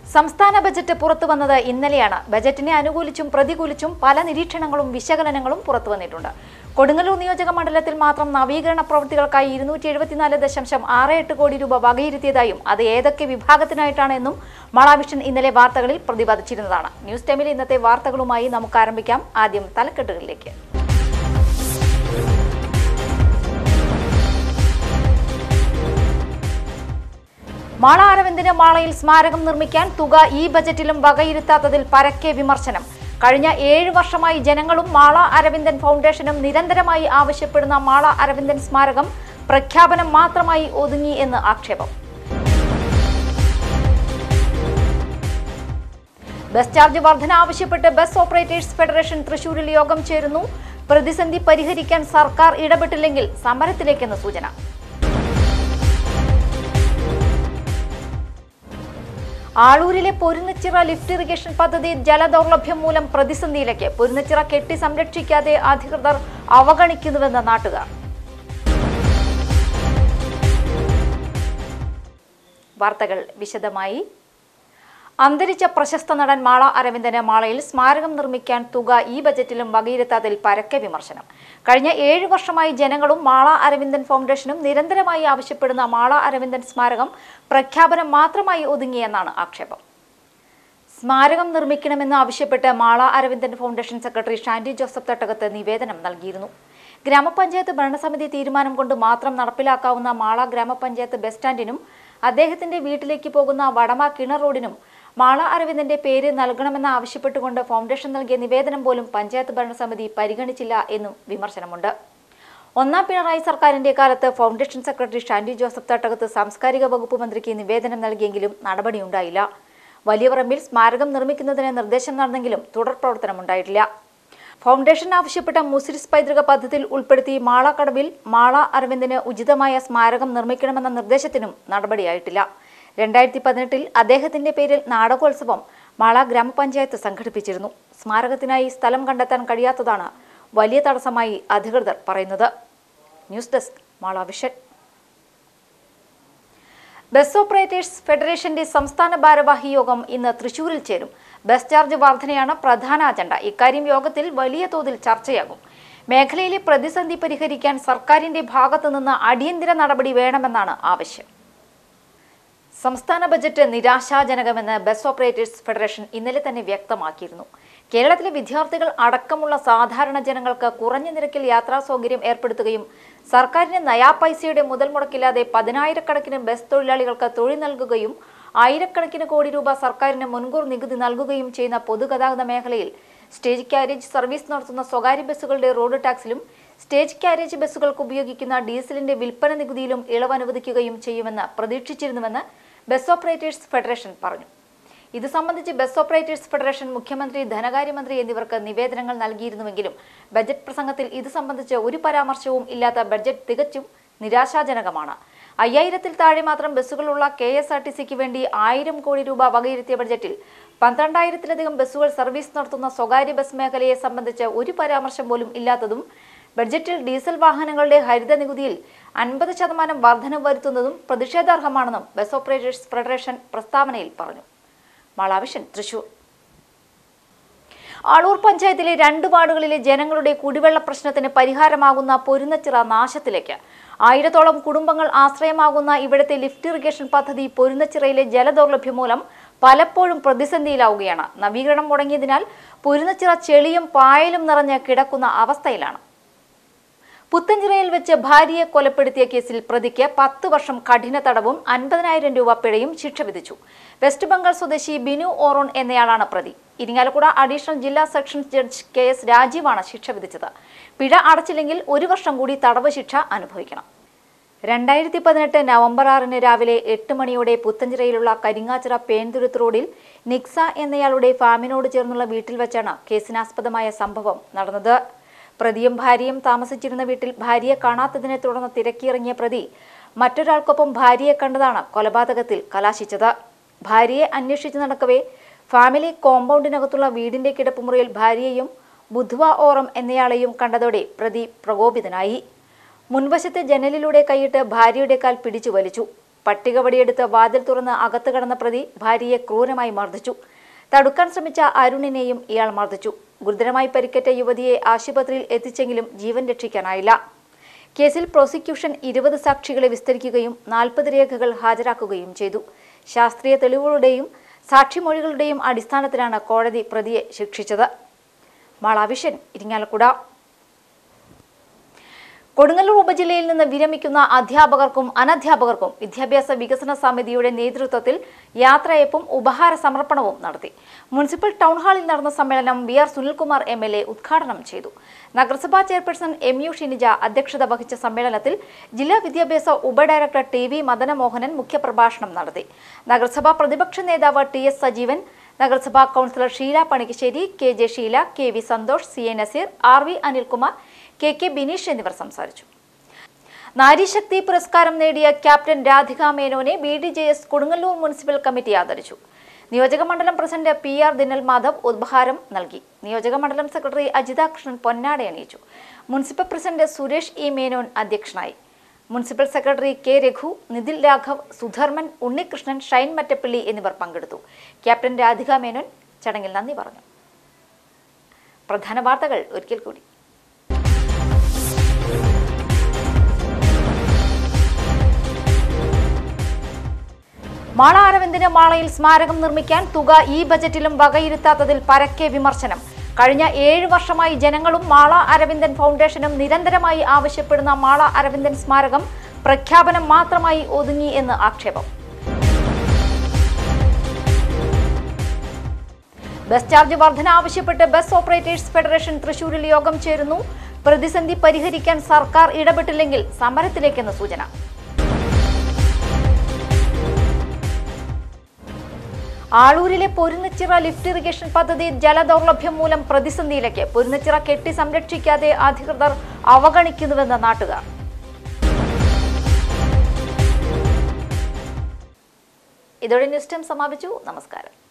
സംസ്ഥാന ബജറ്റ് പുറത്തു വന്നത് ഇന്നലെയാണ് ബജറ്റിനെ അനുകൂലിച്ചും പ്രതികൂലിച്ചും പല നിരീക്ഷണങ്ങളും വിശകലനങ്ങളും പുറത്തു വന്നിട്ടുണ്ട് കൊടുങ്ങല്ലൂർ നിയോജക മണ്ഡലത്തിൽ മാത്രം നവീകരണ പ്രവൃത്തികൾക്കായി ഇരുന്നൂറ്റി എഴുപത്തിനാല് ദശാംശം ആറ് എട്ട് കോടി രൂപ വകയിരുത്തിയതായും അത് ഏതൊക്കെ വിഭാഗത്തിനായിട്ടാണ് എന്നും മളാവിഷൻ ഇന്നലെ വാർത്തകളിൽ പ്രതിപാദിച്ചിരുന്നതാണ് ന്യൂസ് ടൈമിൽ ഇന്നത്തെ വാർത്തകളുമായി നമുക്ക് ആരംഭിക്കാം ആദ്യം തലക്കെട്ടുകളിലേക്ക് മാള അരവിന്ദിന് മാളയിൽ സ്മാരകം നിർമ്മിക്കാൻ തുക ഈ ബജറ്റിലും വകയിരുത്താത്തതിൽ പരക്കെ വിമർശനം കഴിഞ്ഞ ഏഴ് വർഷമായി ജനങ്ങളും മാള അരവിന്ദൻ ഫൗണ്ടേഷനും നിരന്തരമായി ആവശ്യപ്പെടുന്ന മാള അരവിന്ദൻ സ്മാരകം പ്രഖ്യാപനം മാത്രമായി ഒതുങ്ങി എന്ന് ആക്ഷേപം ബസ് ചാർജ് വർധന ആവശ്യപ്പെട്ട് ബസ് ഓപ്പറേറ്റേഴ്സ് ഫെഡറേഷൻ തൃശൂരിൽ യോഗം ചേരുന്നു പ്രതിസന്ധി പരിഹരിക്കാൻ സർക്കാർ ഇടപെട്ടില്ലെങ്കിൽ സമരത്തിലേക്കെന്ന് സൂചന ആളൂരിലെ പൊരുന്നച്ചിറ ലിഫ്റ്റ് ഇറിഗേഷൻ പദ്ധതി ജലദൗർലഭ്യം മൂലം പ്രതിസന്ധിയിലേക്ക് പൊരുന്നച്ചിറ കെട്ടി സംരക്ഷിക്കാതെ അധികൃതർ അവഗണിക്കുന്നുവെന്ന് നാട്ടുകാർ വാർത്തകൾ വിശദമായി അന്തരിച്ച പ്രശസ്ത നടൻ മാള അരവിന്ദന് മാളയിൽ സ്മാരകം നിർമ്മിക്കാൻ തുക ഈ ബജറ്റിലും വകയിരുത്താതിൽ പരക്കെ വിമർശനം കഴിഞ്ഞ ഏഴ് വർഷമായി ജനങ്ങളും മാള അരവിന്ദൻ ഫൗണ്ടേഷനും നിരന്തരമായി ആവശ്യപ്പെടുന്ന മാള അരവിന്ദൻ സ്മാരകം പ്രഖ്യാപനം മാത്രമായി ഒതുങ്ങിയെന്നാണ് ആക്ഷേപം സ്മാരകം നിർമ്മിക്കണമെന്ന് ആവശ്യപ്പെട്ട് മാള അരവിന്ദൻ ഫൗണ്ടേഷൻ സെക്രട്ടറി ഷാൻഡി ജോസഫ് തട്ടകത്ത് നിവേദനം നൽകിയിരുന്നു ഗ്രാമപഞ്ചായത്ത് ഭരണസമിതി തീരുമാനം കൊണ്ട് മാത്രം നടപ്പിലാക്കാവുന്ന മാള ഗ്രാമപഞ്ചായത്ത് ബസ് സ്റ്റാൻഡിനും അദ്ദേഹത്തിന്റെ വീട്ടിലേക്ക് പോകുന്ന വടമ കിണർ റോഡിനും മാള അരവിന്ദന്റെ പേര് നൽകണമെന്ന് ആവശ്യപ്പെട്ടുകൊണ്ട് ഫൗണ്ടേഷൻ നൽകിയ നിവേദനം പോലും പഞ്ചായത്ത് ഭരണസമിതി പരിഗണിച്ചില്ല എന്നും വിമർശനമുണ്ട് ഒന്നാം പിണറായി സർക്കാരിന്റെ കാലത്ത് ഫൗണ്ടേഷൻ സെക്രട്ടറി ഷാൻഡി ജോസഫ് തട്ടകത്ത് സാംസ്കാരിക വകുപ്പ് മന്ത്രിക്ക് നിവേദനം നൽകിയെങ്കിലും നടപടിയുണ്ടായില്ല വലിയ പറമ്പിൽ സ്മാരകം നിർമ്മിക്കുന്നതിന് നിർദ്ദേശം നടന്നെങ്കിലും തുടർ പ്രവർത്തനമുണ്ടായിട്ടില്ല ഫൗണ്ടേഷൻ ആവശ്യപ്പെട്ട മുസിരിസ് പൈതൃക പദ്ധതിയിൽ ഉൾപ്പെടുത്തി മാളക്കടവിൽ മാള അരവിന്ദന് ഉചിതമായ സ്മാരകം നിർമ്മിക്കണമെന്ന നിർദ്ദേശത്തിനും നടപടിയായിട്ടില്ല രണ്ടായിരത്തി പതിനെട്ടിൽ അദ്ദേഹത്തിന്റെ പേരിൽ നാടകോത്സവം മാള ഗ്രാമപഞ്ചായത്ത് സംഘടിപ്പിച്ചിരുന്നു സ്മാരകത്തിനായി സ്ഥലം കണ്ടെത്താൻ കഴിയാത്തതാണ് വലിയ തടസ്സമായി അധികൃതർ പറയുന്നത് news desk Mala Vision bus operators ഫെഡറേഷന്റെ സംസ്ഥാന ഭാരവാഹി യോഗം ഇന്ന് തൃശൂരിൽ ചേരും ബസ് ചാർജ് വർധനയാണ് പ്രധാന അജണ്ട ഇക്കാര്യം യോഗത്തിൽ വലിയ തോതിൽ ചർച്ചയാകും മേഖലയിലെ പ്രതിസന്ധി പരിഹരിക്കാൻ സർക്കാരിന്റെ ഭാഗത്തുനിന്ന് അടിയന്തര നടപടി വേണമെന്നാണ് ആവശ്യം സംസ്ഥാന ബജറ്റ് നിരാശാജനകമെന്ന് ബസ് ഓപ്പറേറ്റേഴ്സ് ഫെഡറേഷൻ ഇന്നലെ തന്നെ വ്യക്തമാക്കിയിരുന്നു കേരളത്തിലെ വിദ്യാർത്ഥികൾ അടക്കമുള്ള സാധാരണ ജനങ്ങൾക്ക് കുറഞ്ഞ നിരക്കിൽ യാത്രാ സൗകര്യം ഏർപ്പെടുത്തുകയും സർക്കാരിന് നയാ പൈസയുടെ മുതൽ മുടക്കില്ലാതെ പതിനായിരക്കണക്കിന് ബസ് തൊഴിലാളികൾക്ക് തൊഴിൽ നൽകുകയും ആയിരക്കണക്കിന് കോടി രൂപ സർക്കാരിന് മുൻകൂർ നികുതി നൽകുകയും ചെയ്യുന്ന പൊതുഗതാഗത മേഖലയിൽ സ്റ്റേജ് കാരേജ് സർവീസ് നടത്തുന്ന സ്വകാര്യ ബസ്സുകളുടെ റോഡ് ടാക്സിലും സ്റ്റേജ് കാരേജ് ബസ്സുകൾക്ക് ഉപയോഗിക്കുന്ന ഡീസലിന്റെ വിൽപ്പന നികുതിയിലും ഇളവ് അനുവദിക്കുകയും ചെയ്യുമെന്ന് പ്രതീക്ഷിച്ചിരുന്നുവെന്ന് ബസ് ഓപ്പറേറ്റേഴ്സ് ഫെഡറേഷൻ പറഞ്ഞു ഇത് സംബന്ധിച്ച് ബസ് ഓപ്പറേറ്റേഴ്സ് ഫെഡറേഷൻ മുഖ്യമന്ത്രി ധനകാര്യമന്ത്രി എന്നിവർക്ക് നിവേദനങ്ങൾ നൽകിയിരുന്നുവെങ്കിലും ബജറ്റ് പ്രസംഗത്തിൽ ഇത് സംബന്ധിച്ച് ഒരു പരാമർശവും ഇല്ലാത്ത ബഡ്ജറ്റ് തികച്ചും നിരാശാജനകമാണ് അയ്യായിരത്തിൽ താഴെ മാത്രം ബസ്സുകളുള്ള കെ എസ് ആർ ടി സിക്ക് വേണ്ടി ആയിരം കോടി രൂപ വകയിരുത്തിയ ബഡ്ജറ്റിൽ പന്ത്രണ്ടായിരത്തിലധികം ബസ്സുകൾ സർവീസ് നടത്തുന്ന സ്വകാര്യ ബസ് മേഖലയെ സംബന്ധിച്ച് ഒരു പരാമർശം പോലും ഇല്ലാത്തതും ബഡ്ജറ്റിൽ ഡീസൽ വാഹനങ്ങളുടെ ഹരിത നികുതിയിൽ അൻപത് ശതമാനം വർധന വരുത്തുന്നതും പ്രതിഷേധാർഹമാണെന്നും ബസ് ഓപ്പറേറ്റേഴ്സ് ഫെഡറേഷൻ പ്രസ്താവനയിൽ പറഞ്ഞു മാളാവിഷൻ തൃശൂർ ആളൂർ പഞ്ചായത്തിലെ രണ്ട് വാർഡുകളിലെ ജനങ്ങളുടെ കുടിവെള്ള പ്രശ്നത്തിന് പരിഹാരമാകുന്ന പൊരുന്നച്ചിറ നാശത്തിലേക്ക് ആയിരത്തോളം കുടുംബങ്ങൾ ആശ്രയമാകുന്ന ഇവിടുത്തെ ലിഫ്റ്റ് ഇറിഗേഷൻ പദ്ധതി പൊരുന്നച്ചിറയിലെ ജലദൗർലഭ്യം മൂലം പലപ്പോഴും പ്രതിസന്ധിയിലാവുകയാണ് നവീകരണം മുടങ്ങിയതിനാൽ പൊരുന്നച്ചിറ ചെളിയും പായലും നിറഞ്ഞ് കിടക്കുന്ന അവസ്ഥയിലാണ് പുത്തഞ്ചിറയിൽ വെച്ച് ഭാര്യയെ കൊലപ്പെടുത്തിയ കേസിൽ പ്രതിക്ക് പത്ത് വർഷം കഠിന തടവും അൻപതിനായിരം രൂപ പിഴയും ശിക്ഷ വിധിച്ചു വെസ്റ്റ് ബംഗാൾ സ്വദേശി ബിനു ഓറോൺ എന്നയാളാണ് പ്രതി ഇരിങ്ങാലക്കുട അഡീഷണൽ ജില്ലാ സെഷൻസ് ജഡ്ജ് കെ എസ് രാജീവാണ് ശിക്ഷ വിധിച്ചത് പിഴ അടച്ചില്ലെങ്കിൽ ഒരു വർഷം കൂടി തടവ് ശിക്ഷ അനുഭവിക്കണം രണ്ടായിരത്തി പതിനെട്ട് നവംബർ ആറിന് രാവിലെ എട്ട് മണിയോടെ പുത്തഞ്ചിറയിലുള്ള കരിങ്ങാച്ചിറ പേൻതുരുത്ത് റോഡിൽ നിക്സ എന്നയാളുടെ ഫാമിനോട് ചേർന്നുള്ള വീട്ടിൽ വെച്ചാണ് കേസിനാസ്പദമായ സംഭവം നടന്നത് പ്രതിയും ഭാര്യയും താമസിച്ചിരുന്ന വീട്ടിൽ ഭാര്യയെ കാണാത്തതിനെ തുടർന്ന് തിരക്കിയിറങ്ങിയ പ്രതി മറ്റൊരാൾക്കൊപ്പം ഭാര്യയെ കണ്ടതാണ് കൊലപാതകത്തിൽ കലാശിച്ചത് ഭാര്യയെ അന്വേഷിച്ച് നടക്കവേ ഫാമിലി കോമ്പൗണ്ടിനകത്തുള്ള വീടിന്റെ കിടപ്പുമുറിയിൽ ഭാര്യയെയും ബുധുവ ഓറം എന്നയാളെയും കണ്ടതോടെ പ്രതി പ്രകോപിതനായി മുൻവശത്തെ ജനലിലൂടെ കൈയിട്ട് ഭാര്യയുടെ കാൽ പിടിച്ചു വലിച്ചു പട്ടികവടിയെടുത്ത് വാതിൽ തുറന്ന് അകത്ത് കടന്ന പ്രതി ഭാര്യയെ ക്രൂരമായി മർദ്ദിച്ചു തടുക്കാൻ ശ്രമിച്ച അരുണിനെയും ഇയാൾ മർദ്ദിച്ചു ഗുരുതരമായി പരിക്കേറ്റ യുവതിയെ ആശുപത്രിയിൽ എത്തിച്ചെങ്കിലും ജീവൻ രക്ഷിക്കാനായില്ല കേസിൽ പ്രോസിക്യൂഷൻ ഇരുപത് സാക്ഷികളെ വിസ്തരിക്കുകയും നാൽപ്പത് രേഖകൾ ഹാജരാക്കുകയും ചെയ്തു ശാസ്ത്രീയ തെളിവുകളുടെയും സാക്ഷിമൊഴികളുടെയും അടിസ്ഥാനത്തിലാണ് കോടതി പ്രതിയെ ശിക്ഷിച്ചത് മാളാവിഷൻ ഇരിങ്ങാലക്കുട കൊടുങ്ങല്ലൂർ ഉപജില്ലയിൽ നിന്ന് വിരമിക്കുന്ന അധ്യാപകർക്കും അനധ്യാപകർക്കും വിദ്യാഭ്യാസ വികസന സമിതിയുടെ നേതൃത്വത്തിൽ യാത്രയപ്പും ഉപഹാര സമർപ്പണവും നടത്തി മുനിസിപ്പൽ ടൗൺ ഹാളിൽ നടന്ന സമ്മേളനം V R Sunilkumar M L A ഉദ്ഘാടനം ചെയ്തു നഗരസഭാ ചെയർപേഴ്സൺ എം യു ഷിനിജ അധ്യക്ഷത വഹിച്ച സമ്മേളനത്തിൽ ജില്ലാ വിദ്യാഭ്യാസ ഉപഡയറക്ടർ ടി വി മദനമോഹനൻ മുഖ്യപ്രഭാഷണം നടത്തി നഗരസഭാ പ്രതിപക്ഷ നേതാവ് ടി എസ് സജീവൻ നഗരസഭാ councillor Sheela Panikkassery K J Sheela K V Santhosh C A Naseer R V Anilkumar K K Bineesh എന്നിവർ സംസാരിച്ചു നാരീശക്തി പുരസ്കാരം നേടിയ ക്യാപ്റ്റൻ രാധിക മേനോനെ B D J S Kodungallur municipal committee ആദരിച്ചു നിയോജക മണ്ഡലം president P R Dinal Madhav ഉപഹാരം നൽകി നിയോജക മണ്ഡലം സെക്രട്ടറി അജിത കൃഷ്ണൻ പൊന്നാട അണിയിച്ചു municipal president Suresh E Menon അധ്യക്ഷനായി municipal secretary K Raghu Nithil Raghav Sudharman Unnikrishnan Shine Mattappally എന്നിവർ പങ്കെടുത്തു ക്യാപ്റ്റൻ രാധിക മേനോൻ ചടങ്ങിൽ നന്ദി പറഞ്ഞു പ്രധാന വാർത്തകൾ ഒരിക്കൽ കൂടി മാള അരവിന്ദിന് മാളയിൽ സ്മാരകം നിർമ്മിക്കാൻ തുക ഈ ബജറ്റിലും വകയിരുത്താത്തതിൽ പരക്കെ വിമർശനം കഴിഞ്ഞ ഏഴ് വർഷമായി ജനങ്ങളും മാള അരവിന്ദൻ ഫൗണ്ടേഷനും നിരന്തരമായി ആവശ്യപ്പെടുന്ന മാള അരവിന്ദൻ സ്മാരകം പ്രഖ്യാപനം മാത്രമായി ഒതുങ്ങി എന്ന് ആക്ഷേപം ബസ് ചാർജ് വർധന ആവശ്യപ്പെട്ട് ബസ് ഓപ്പറേറ്റേഴ്സ് ഫെഡറേഷൻ തൃശൂരിൽ യോഗം ചേരുന്നു പ്രതിസന്ധി പരിഹരിക്കാൻ സർക്കാർ ഇടപെട്ടില്ലെങ്കിൽ സമരത്തിലേക്കെന്ന് സൂചന ആളൂരിലെ പൊരുന്നച്ചിറ ലിഫ്റ്റ് ഇറിഗേഷൻ പദ്ധതി ജലദൗർലഭ്യം മൂലം പ്രതിസന്ധിയിലേക്ക് പൊരുന്നച്ചിറ കെട്ടി സംരക്ഷിക്കാതെ അധികൃതർ അവഗണിക്കുന്നുവെന്ന് നാട്ടുകാർ ഇതോടെ ന്യൂസ് ടൈം സമാപിച്ചു നമസ്കാരം